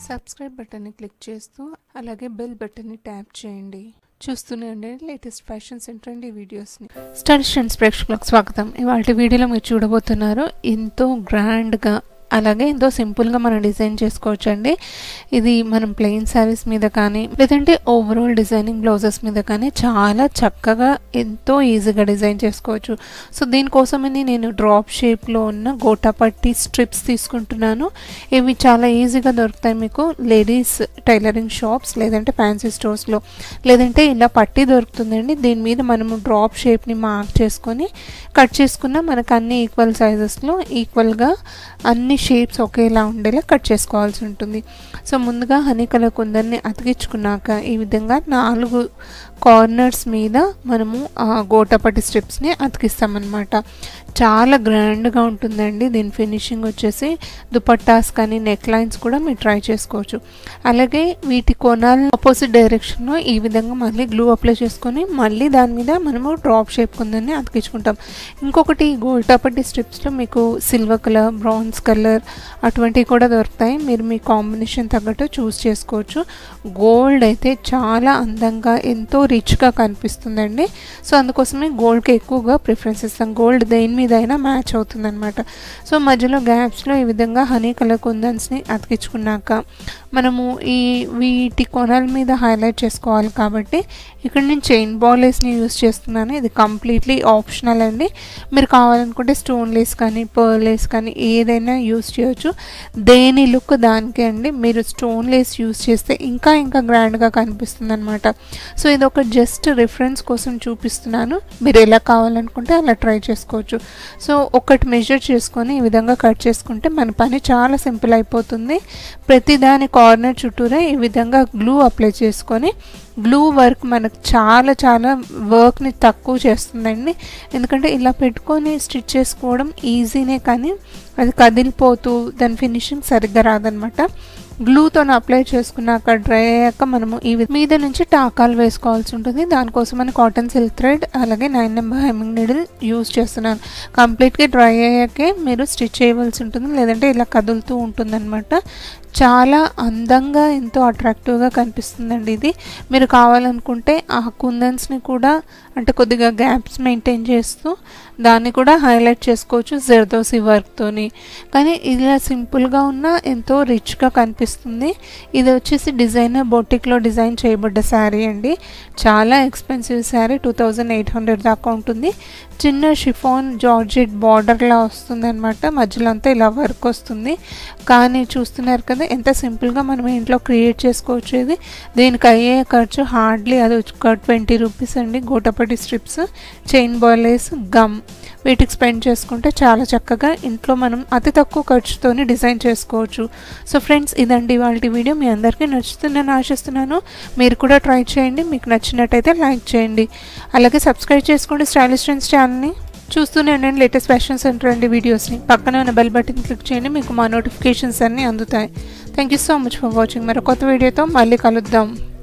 subscribe బటన్ని click చేస్తూ అలాగే బెల్ బటన్ని ట్యాప్ చేయండి చూస్తూనే ఉండండి లేటెస్ట్ ఫ్యాషన్స్ అండ్ ట్రెండీ వీడియోస్ని స్టడీ స్టూడెంట్స్ ప్రేక్షకులకు స్వాగతం ఇవాళ వీడియోలో మీరు చూడబోతున్నారు ఎంతో గ్రాండ్గా అలాగే ఎంతో సింపుల్గా మనం డిజైన్ చేసుకోవచ్చండి ఇది మనం ప్లెయిన్ శారీస్ మీద కానీ లేదంటే ఓవరాల్ డిజైనింగ్ బ్లౌజెస్ మీద కానీ చాలా చక్కగా ఎంతో ఈజీగా డిజైన్ చేసుకోవచ్చు సో దీనికోసమని నేను డ్రాప్ షేప్లో ఉన్న గోటాపట్టి స్ట్రిప్స్ తీసుకుంటున్నాను ఇవి చాలా ఈజీగా దొరుకుతాయి మీకు లేడీస్ టైలరింగ్ షాప్స్ లేదంటే ఫ్యాన్సీ స్టోర్స్లో లేదంటే ఇలా పట్టి దొరుకుతుందండి దీని మీద మనము డ్రాప్ షేప్ని మార్క్ చేసుకొని కట్ చేసుకున్న మనకు అన్ని ఈక్వల్ సైజెస్లో ఈక్వల్గా అన్ని షేప్స్ ఒకేలా ఉండేలా కట్ చేసుకోవాల్సి ఉంటుంది సో ముందుగా హనీ కలర్ కుందర్ని అతికించుకున్నాక ఈ విధంగా నాలుగు కార్నర్స్ మీద మనము ఆ గోటపట్టి స్ట్రిప్స్ని అతికిస్తామన్నమాట చాలా గ్రాండ్గా ఉంటుందండి దీని ఫినిషింగ్ వచ్చేసి దుపట్టాస్ కానీ నెక్ లైన్స్ కూడా మీరు ట్రై చేసుకోవచ్చు అలాగే వీటి కొనాల ఆపోజిట్ డైరెక్షన్లో ఈ విధంగా మళ్ళీ గ్లూ అప్లై చేసుకొని మళ్ళీ దాని మీద మనము డ్రాప్ షేప్ కుందని అతికించుకుంటాం ఇంకొకటి గోల్టాపట్టి స్ట్రిప్స్లో మీకు సిల్వర్ కలర్ బ్రౌన్స్ కలర్ అటువంటివి కూడా దొరుకుతాయి మీరు మీ కాంబినేషన్ తగ్గట్టు చూస్ చేసుకోవచ్చు గోల్డ్ అయితే చాలా అందంగా ఎంతో రిచ్గా కనిపిస్తుందండి సో అందుకోసమే గోల్డ్కి ఎక్కువగా ప్రిఫరెన్స్ ఇస్తాం గోల్డ్ దేని మీద అయినా మ్యాచ్ అవుతుందన్నమాట సో మధ్యలో గ్యాప్స్లో ఈ విధంగా హనీ కలర్ కుందన్స్ని అతికించుకున్నాక మనము ఈ వీటి కొనల మీద హైలైట్ చేసుకోవాలి కాబట్టి ఇక్కడ నేను చైన్ బాలేస్ని యూస్ చేస్తున్నాను ఇది కంప్లీట్లీ ఆప్షనల్ అండి మీరు కావాలనుకుంటే స్టోన్ లేస్ కానీ పర్ల్ లేస్ కానీ ఏదైనా యూస్ చేయొచ్చు దేని లుక్ దానికే అండి మీరు స్టోన్ లేస్ యూస్ చేస్తే ఇంకా ఇంకా గ్రాండ్గా కనిపిస్తుంది అనమాట సో ఇది ఒక జస్ట్ రిఫరెన్స్ కోసం చూపిస్తున్నాను మీరు ఎలా కావాలనుకుంటే అలా ట్రై చేసుకోవచ్చు సో ఒకటి మెజర్ చేసుకొని ఈ విధంగా కట్ చేసుకుంటే మన పని చాలా సింపుల్ అయిపోతుంది ప్రతి దాని కార్నర్ చుట్టూరా ఈ విధంగా గ్లూ అప్లై చేసుకొని గ్లూ వర్క్ మనకు చాలా చాలా వర్క్ని తక్కువ చేస్తుందండి ఎందుకంటే ఇలా పెట్టుకొని స్టిచ్ చేసుకోవడం ఈజీనే కానీ అది కదిలిపోతూ దాని ఫినిషింగ్ సరిగ్గా రాదనమాట గ్లూతో అప్లై చేసుకున్నాక డ్రై అయ్యాక మనము ఈ మీద నుంచి టాకాలు వేసుకోవాల్సి ఉంటుంది దానికోసం అని కాటన్ సిల్క్ థ్రెడ్ అలాగే nine number hemming needle use చేస్తున్నాను కంప్లీట్గా డ్రై అయ్యాకే మీరు స్టిచ్ చేయవలసి ఉంటుంది లేదంటే ఇలా కదులుతూ ఉంటుందన్నమాట చాలా అందంగా ఎంతో అట్రాక్టివ్గా కనిపిస్తుందండి ఇది మీరు కావాలనుకుంటే ఆ కుందన్స్ని కూడా అంటే కొద్దిగా గ్యాప్స్ మెయింటైన్ చేస్తూ దాన్ని కూడా హైలైట్ చేసుకోవచ్చు జర్దోసి వర్క్తోని కానీ ఇలా సింపుల్గా ఉన్న ఎంతో రిచ్గా కనిపిస్తుంది ఇది వచ్చేసి డిజైనర్ బొటిక్లో డిజైన్ చేయబడ్డ శారీ అండి చాలా expensive sari two thousand eight hundred దాకా ఉంటుంది చిన్న షిఫాన్ జార్జెట్ బార్డర్లా వస్తుంది అనమాట మధ్యలో అంతా ఇలా వర్క్ వస్తుంది కానీ చూస్తున్నారు కదా ఎంత సింపుల్గా మనం ఇంట్లో క్రియేట్ చేసుకోవచ్చు ఇది దీనికి అయ్యే ఖర్చు హార్డ్లీ అది ఒక ట్వంటీ రూపీస్ అండి గోటపట్టి స్ట్రిప్స్ చైన్ బాలేస్ గమ్ వీటికి స్పెండ్ చేసుకుంటే చాలా చక్కగా ఇంట్లో మనం అతి తక్కువ ఖర్చుతోని డిజైన్ చేసుకోవచ్చు సో ఫ్రెండ్స్ ఇదండి వాళ్ళ వీడియో మీ అందరికీ నచ్చుతుందని ఆశిస్తున్నాను మీరు కూడా ట్రై చేయండి మీకు నచ్చినట్టయితే లైక్ చేయండి అలాగే సబ్స్క్రైబ్ చేసుకోండి స్టైలిష్ ట్రెండ్స్ ఛానల్ని చూస్తూనే ఉండండి లేటెస్ట్ ఫ్యాషన్ సెంటర్ అండి వీడియోస్ని పక్కన ఉన్న బెల్ బటన్ క్లిక్ చేయండి మీకు మా నోటిఫికేషన్స్ అన్నీ అందుతాయి thank you so much for watching మరి కొత్త వీడియోతో మళ్ళీ కలుద్దాం